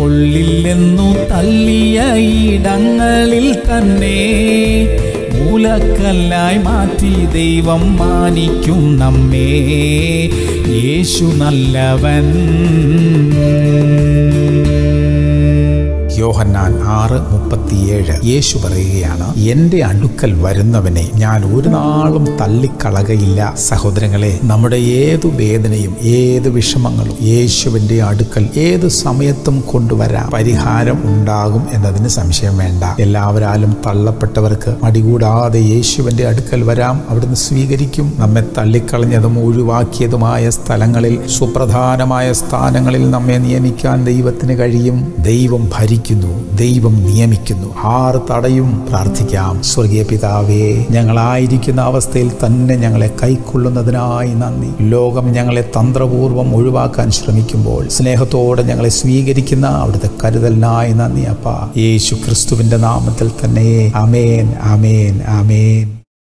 കൊള്ളില്ലെന്നു തള്ളിയ ഇടങ്ങളിൽ തന്നെ മൂലക്കല്ലായി മാറ്റി ദൈവം മാനിക്കും നമ്മേ യേശു നല്ലവൻ യോഹന്നാൻ ആറ് മുപ്പത്തിയേഴ് യേശു പറയുകയാണ് എന്റെ അടുക്കൽ വരുന്നവനെ ഞാൻ ഒരു നാളും തള്ളിക്കളകയില്ല സഹോദരങ്ങളെ നമ്മുടെ ഏതു വേദനയും ഏത് വിഷമങ്ങളും യേശുവിന്റെ അടുക്കൽ ഏത് സമയത്തും കൊണ്ടുവരാം പരിഹാരം ഉണ്ടാകും എന്നതിന് സംശയം വേണ്ട എല്ലാവരാലും തള്ളപ്പെട്ടവർക്ക് മടികൂടാതെ യേശുവിന്റെ അടുക്കൽ വരാം അവിടുന്ന് സ്വീകരിക്കും നമ്മെ തള്ളിക്കളഞ്ഞതും ഒഴിവാക്കിയതുമായ സ്ഥലങ്ങളിൽ സുപ്രധാനമായ സ്ഥാനങ്ങളിൽ നമ്മെ നിയമിക്കാൻ ദൈവത്തിന് കഴിയും ദൈവം ഭരിക്കുന്നു ദൈവം നിയമിക്കുന്നു ആറ് തടയും പ്രാർത്ഥിക്കാം സ്വർഗീയ പിതാവേ ഞങ്ങളായിരിക്കുന്ന അവസ്ഥയിൽ തന്നെ ഞങ്ങളെ കൈക്കൊള്ളുന്നതിനായി നന്ദി ലോകം ഞങ്ങളെ തന്ത്രപൂർവ്വം ഒഴിവാക്കാൻ ശ്രമിക്കുമ്പോൾ സ്നേഹത്തോടെ ഞങ്ങളെ സ്വീകരിക്കുന്ന അവിടുത്തെ കരുതലിനായി നന്ദി അപ്പ യേശു ക്രിസ്തുവിന്റെ നാമത്തിൽ തന്നെ അമേൻ അമേൻ അമേൻ